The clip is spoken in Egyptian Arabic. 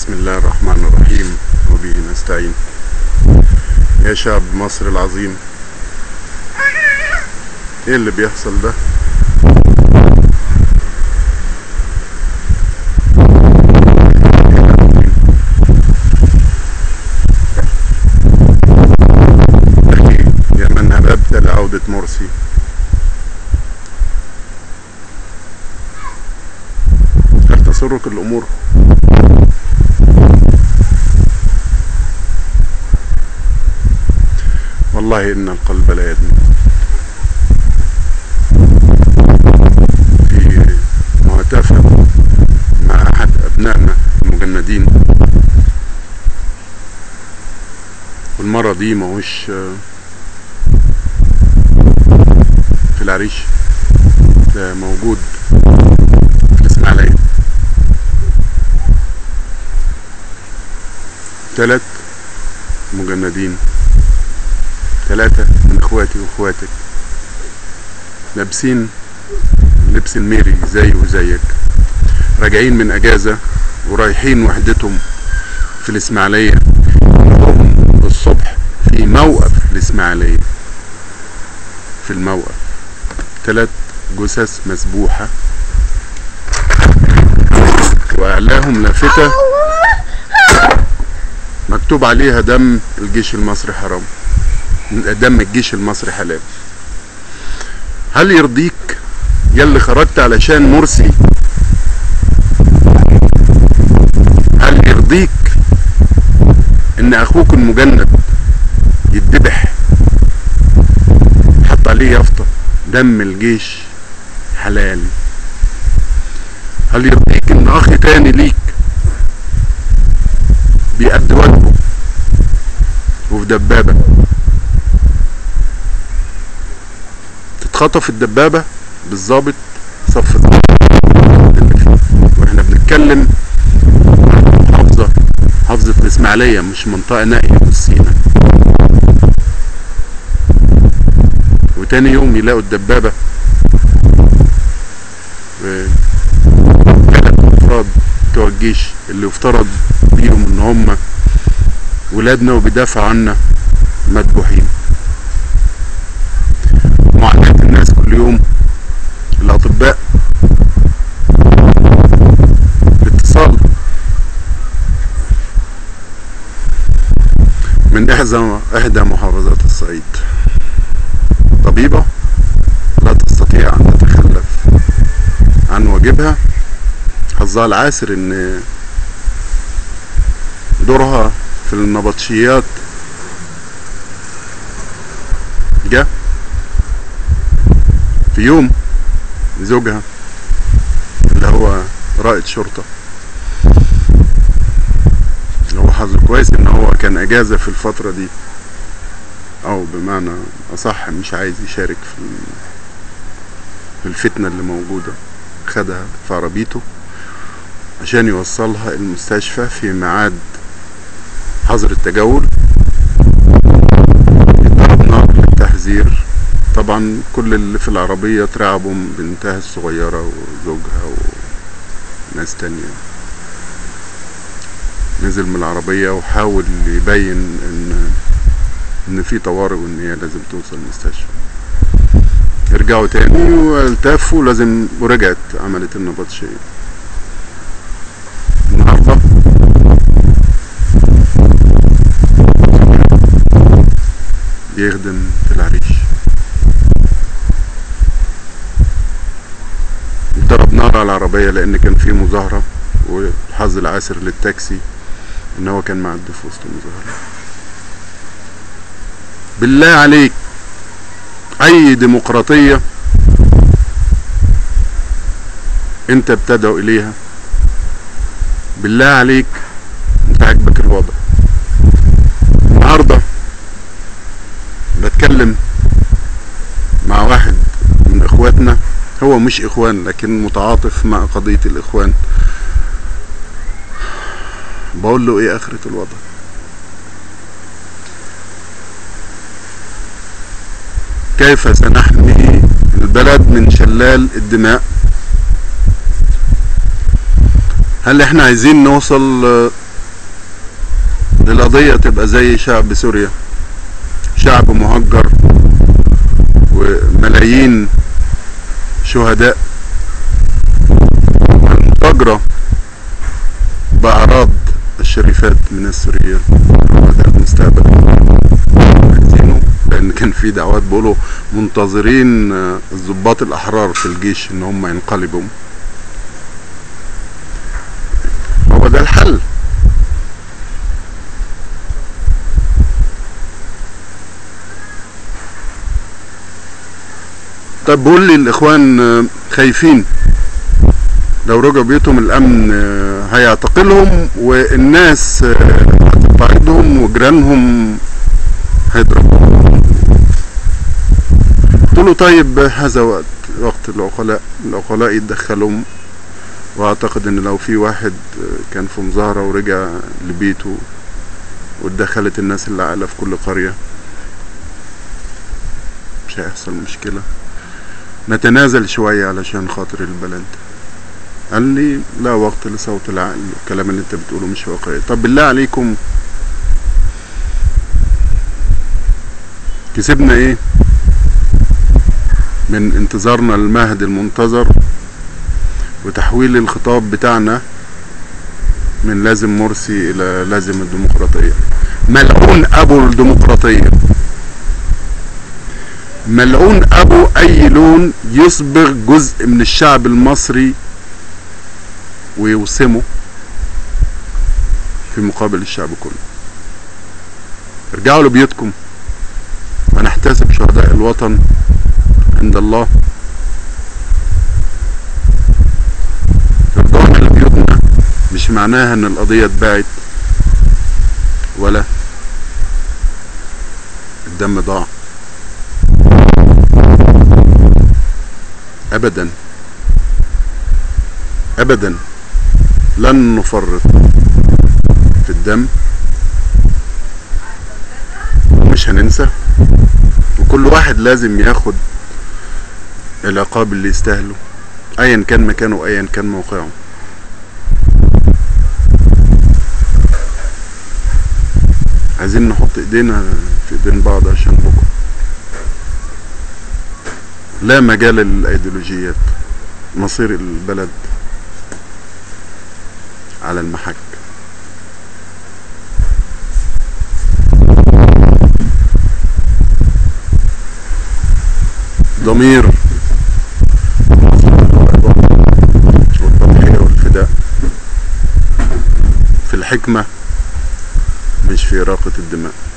بسم الله الرحمن الرحيم وبه نستعين يا شعب مصر العظيم ايه اللي بيحصل ده يا من هببت لعودة مرسي هل تسرك الأمور والله إن القلب لا يدمي في معتفى مع أحد أبنائنا المجندين والمرة دي ماهوش في العريش ده موجود في الإسماعيلية تلات مجندين ثلاثة من اخواتي واخواتك لابسين لبس الميري زي وزيك راجعين من اجازة ورايحين وحدتهم في الاسماعيلية هم الصبح في موقف الاسماعيلية في الموقف ثلاث جثث مسبوحة واعلاهم لافتة مكتوب عليها دم الجيش المصري حرام دم الجيش المصري حلال هل يرضيك يلي خرجت علشان مرسي هل يرضيك ان اخوك المجند يتذبح حط عليه يافطة دم الجيش حلال هل يرضيك ان اخ تاني ليك بيأدي واجبه وفي دبابة تتخطف الدبابة بالظابط صف واحنا بنتكلم عن محافظة محافظة الإسماعيلية مش منطقة نائية في سينا وتاني يوم يلاقوا الدبابة ثلاث أفراد بتوع الجيش اللي يفترض بيهم إن هم ولادنا وبيدافعوا عنا مذبوحين معاناة الناس كل يوم الأطباء اتصال من إحدى إحدى محافظات الصعيد طبيبة لا تستطيع أن تتخلف عن واجبها حظها العاسر إن دورها في النبطشيات جه في يوم زوجها اللي هو رائد شرطة هو حظه كويس ان هو كان اجازة في الفترة دي او بمعنى اصح مش عايز يشارك في في الفتنة اللي موجودة خدها في عربيته عشان يوصلها المستشفى في ميعاد حظر التجول ضرب نار للتحذير طبعا كل اللي في العربية اترعبوا بنتها الصغيرة وزوجها وناس تانية نزل من العربية وحاول يبين ان ان في طوارئ وان هي لازم توصل المستشفى يرجعوا تاني والتفوا لازم ورجعت عملت النبطشية النهاردة بيخدم في العريش ضرب نار على العربية لأن كان في مظاهرة وحظ العاسر للتاكسي إن هو كان معدي في وسط المظاهرة بالله عليك أي ديمقراطية أنت بتدعو إليها بالله عليك أنت عاجبك الوضع النهارده بتكلم مع واحد من اخواتنا هو مش اخوان لكن متعاطف مع قضية الاخوان بقول له ايه اخرة الوضع كيف سنحمي البلد من شلال الدماء هل احنا عايزين نوصل القضية تبقى زي شعب سوريا شعب مهجر وملايين شهداء والمتاجرة بأعراض الشريفات من السوريين وده المستقبل عايزينه لأن كان في دعوات بيقولوا منتظرين الضباط الأحرار في الجيش إن هم ينقلبوا هو ده الحل طب بقول لي الاخوان خايفين لو رجعوا بيوتهم الامن هيعتقلهم والناس هتبعدهم وجيرانهم هيضربوهم قلت له طيب هذا وقت وقت العقلاء العقلاء يتدخلهم واعتقد ان لو في واحد كان في مظاهرة ورجع لبيته واتدخلت الناس اللي عاقلة في كل قرية مش هيحصل مشكلة نتنازل شوية علشان خاطر البلد قال لي لا وقت لصوت العقل الكلام اللي انت بتقوله مش واقعي طب بالله عليكم كسبنا ايه من انتظارنا المهد المنتظر وتحويل الخطاب بتاعنا من لازم مرسي الى لازم الديمقراطية ملعون ابو الديمقراطية ملعون ابو اي لون يصبغ جزء من الشعب المصري ويوسمه في مقابل الشعب كله ارجعوا لبيوتكم ونحتسب شهداء الوطن عند الله رجعنا لبيوتنا مش معناها ان القضية اتباعت ولا الدم ضاع ابدا ابدا لن نفرط في الدم ومش هننسى وكل واحد لازم ياخد العقاب اللي يستاهله ايا كان مكانه ايا كان موقعه عايزين نحط ايدينا في ايدين بعض عشان بكره لا مجال للايديولوجيات مصير البلد على المحك ضمير والتضحية والفداء في الحكمة مش في إراقة الدماء